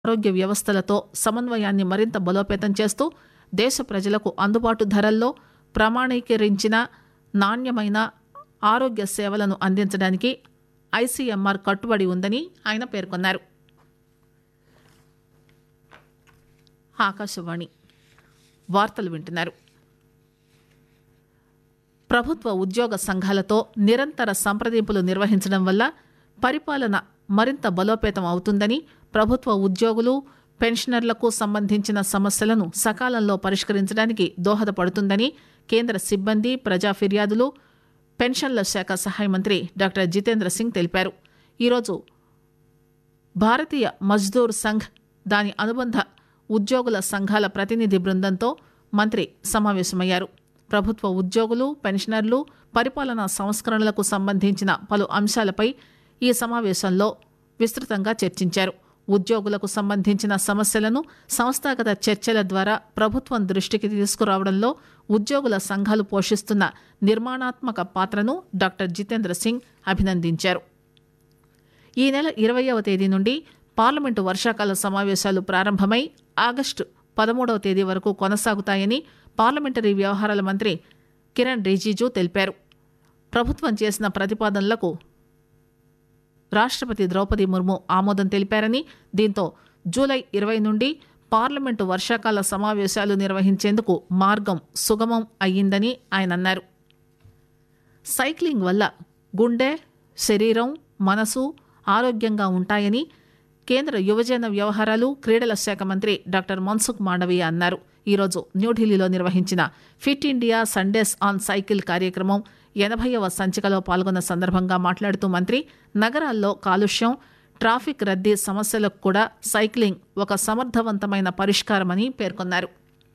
ఆరోగ్య వ్యవస్థలతో సమన్వయాన్ని మరింత బలోపేతం చేస్తూ దేశ ప్రజలకు అందుబాటు ధరల్లో ప్రామాణీకరించిన నాణ్యమైన ఆరోగ్య సేవలను అందించడానికి ఐసీఎంఆర్ కట్టుబడి ఉందని ఆయన పేర్కొన్నారు ఆకాశవాణి వార్తలు వింటున్నారు ప్రభుత్వ ఉద్యోగ సంఘాలతో నిరంతర సంప్రదింపులు నిర్వహించడం వల్ల పరిపాలన మరింత బలోపేతం అవుతుందని ప్రభుత్వ ఉద్యోగులు పెన్షనర్లకు సంబంధించిన సమస్యలను సకాలంలో పరిష్కరించడానికి దోహదపడుతుందని కేంద్ర సిబ్బంది ప్రజా ఫిర్యాదులు పెన్షన్ల శాఖ సహాయ మంత్రి డాక్టర్ జితేంద్ర సింగ్ తెలిపారు ఈరోజు భారతీయ మజ్దూర్ సంఘ్ దాని అనుబంధ ఉద్యోగుల సంఘాల ప్రతినిధి బృందంతో మంత్రి సమావేశమయ్యారు ప్రభుత్వ ఉద్యోగులు పెన్షనర్లు పరిపాలనా సంస్కరణలకు సంబంధించిన పలు అంశాలపై ఈ సమావేశంలో విస్తృతంగా చర్చించారు ఉద్యోగులకు సంబంధించిన సమస్యలను సంస్థాగత చర్చల ద్వారా ప్రభుత్వం దృష్టికి తీసుకురావడంలో ఉద్యోగుల సంఘాలు పోషిస్తున్న నిర్మాణాత్మక పాత్రను డాక్టర్ జితేంద్ర సింగ్ అభినందించారు ఈ నెల ఇరవయవ తేదీ నుండి పార్లమెంటు వర్షాకాల సమావేశాలు ప్రారంభమై ఆగస్టు పదమూడవ తేదీ వరకు కొనసాగుతాయని పార్లమెంటరీ వ్యవహారాల మంత్రి కిరణ్ రిజిజు తెలిపారు ప్రభుత్వం చేసిన ప్రతిపాదనలకు రాష్ట్రపతి ద్రౌపది ముర్ము ఆమోదం తెలిపారని దీంతో జూలై ఇరవై నుండి పార్లమెంటు వర్షాకాల సమావేశాలు నిర్వహించేందుకు మార్గం సుగమం అయ్యిందని ఆయన అన్నారు సైక్లింగ్ వల్ల గుండె శరీరం మనసు ఆరోగ్యంగా ఉంటాయని కేంద్ర యువజన వ్యవహారాలు క్రీడల శాఖ మంత్రి డాక్టర్ మన్సుఖ్ మాండవీయ అన్నారు ఈరోజు న్యూఢిల్లీలో నిర్వహించిన fit India Sundays on cycle కార్యక్రమం ఎనభైవ సంచికలో పాల్గొన్న సందర్భంగా మాట్లాడుతూ మంత్రి నగరాల్లో కాలుష్యం ట్రాఫిక్ రద్దీ సమస్యలకు కూడా సైక్లింగ్ ఒక సమర్థవంతమైన పరిష్కారమని పేర్కొన్నారు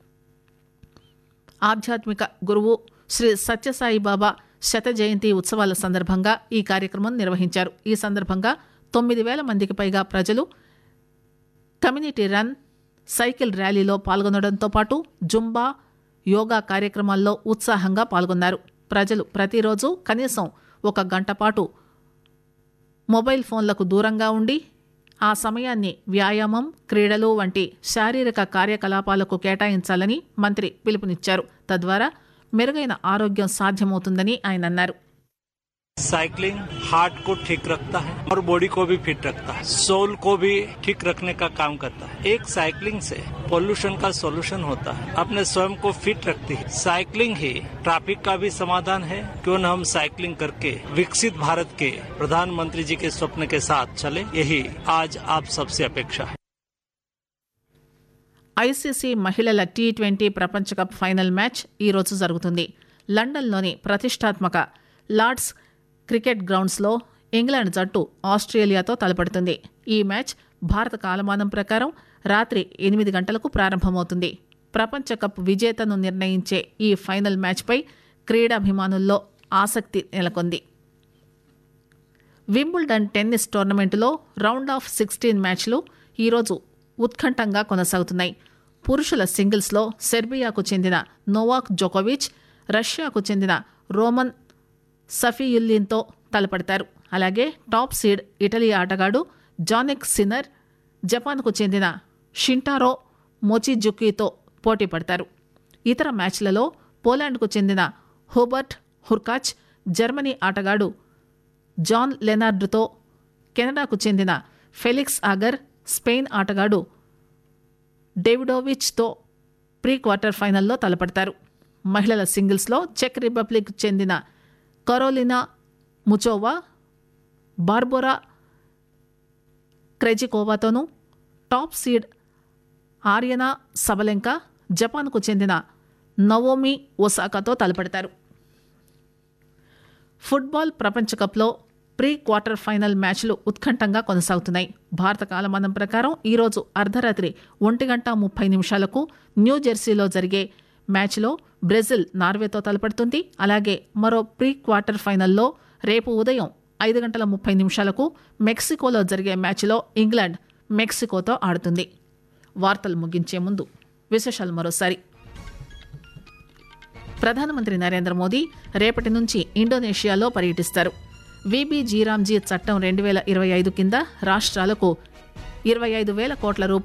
ఆధ్యాత్మిక గురువు శ్రీ సత్యసాయి బాబా శత జయంతి ఉత్సవాల సందర్భంగా ఈ కార్యక్రమం నిర్వహించారు ఈ సందర్భంగా తొమ్మిది వేల మందికి పైగా ప్రజలు కమ్యూనిటీ రన్ సైకిల్ ర్యాలీలో పాల్గొనడంతో పాటు జుంబా యోగా కార్యక్రమాల్లో ఉత్సాహంగా పాల్గొన్నారు ప్రజలు ప్రతిరోజు కనీసం ఒక గంట పాటు మొబైల్ ఫోన్లకు దూరంగా ఉండి ఆ సమయాన్ని వ్యాయామం క్రీడలు వంటి శారీరక కార్యకలాపాలకు కేటాయించాలని మంత్రి పిలుపునిచ్చారు తద్వారా మెరుగైన ఆరోగ్యం సాధ్యమవుతుందని ఆయన అన్నారు साइकिलिंग हार्ट को ठीक रखता है और बॉडी को भी फिट रखता है सोल को भी ठीक रखने का काम करता है एक साइकिलिंग से पोल्यूशन का सोल्यूशन होता है अपने स्वयं को फिट रखती है साइकिलिंग ही ट्रैफिक का भी समाधान है क्यों न हम साइकिलिंग करके विकसित भारत के प्रधानमंत्री जी के स्वप्न के साथ चले यही आज आप सबसे अपेक्षा है ఐసీసీ మహిళల టీ ట్వంటీ ప్రపంచ కప్ ఫైనల్ మ్యాచ్ ఈ రోజు జరుగుతుంది లండన్లోని ప్రతిష్టాత్మక లార్డ్స్ క్రికెట్ గ్రౌండ్స్లో ఇంగ్లాండ్ జట్టు ఆస్ట్రేలియాతో తలపడుతుంది ఈ మ్యాచ్ భారత కాలమానం ప్రకారం రాత్రి ఎనిమిది గంటలకు ప్రారంభమవుతుంది ప్రపంచ కప్ విజేతను నిర్ణయించే ఈ ఫైనల్ మ్యాచ్పై క్రీడాభిమానుల్లో ఆసక్తి నెలకొంది వింబుల్డన్ టెన్నిస్ టోర్నమెంటులో రౌండ్ ఆఫ్ సిక్స్టీన్ మ్యాచ్లు ఈరోజు ఉత్కంఠంగా కొనసాగుతున్నాయి పురుషుల సింగిల్స్లో సెర్బియాకు చెందిన నోవాక్ జోకోవిచ్ రష్యాకు చెందిన రోమన్ సఫియుల్లిన్తో తలపడతారు అలాగే టాప్ సీడ్ ఇటలీ ఆటగాడు జానిక్ సిన్నర్ జపాన్కు చెందిన షింటారో మోచిజుకీతో పోటీ పడతారు ఇతర మ్యాచ్లలో పోలాండ్కు చెందిన హోబర్ట్ హుర్కాచ్ జర్మనీ ఆటగాడు జాన్ లెనార్డ్తో కెనడాకు చెందిన ఫెలిక్స్ ఆగర్ స్పెయిన్ ఆటగాడు డేవిడోవిచ్తో ప్రీ క్వార్టర్ ఫైనల్లో తలపడతారు మహిళల సింగిల్స్లో చెక్ రిపబ్లిక్ చెందిన కరోలినా ముచోవా బార్బోరా క్రెజికోవాతోనూ టాప్ సీడ్ ఆర్యనా సబలెంకా జపాన్కు చెందిన నవోమి ఒసాకాతో తలపడతారు ఫుట్బాల్ ప్రపంచ కప్లో ప్రీ క్వార్టర్ ఫైనల్ మ్యాచ్లు ఉత్కంఠంగా కొనసాగుతున్నాయి భారత కాలమానం ప్రకారం ఈరోజు అర్ధరాత్రి ఒంటి గంట ముప్పై నిమిషాలకు న్యూ జెర్సీలో జరిగే మ్యాచ్లో బ్రెజిల్ నార్వేతో తలపడుతుంది అలాగే మరో ప్రీ క్వార్టర్ ఫైనల్లో రేపు ఉదయం ఐదు గంటల ముప్పై నిమిషాలకు మెక్సికోలో జరిగే మ్యాచ్లో ఇంగ్లాండ్ మెక్సికోతో ఆడుతుంది వార్తలు ముగించే ముందు విశేషాలు మరోసారి ప్రధానమంత్రి నరేంద్ర మోదీ రేపటి నుంచి ఇండోనేషియాలో పర్యటిస్తారు విబి జీరామ్జీ చట్టం రెండు వేల ఇరవై ఐదు కింద రాష్ట్రాలకు ఇరవై ఐదు వేల కోట్ల రూపాయలు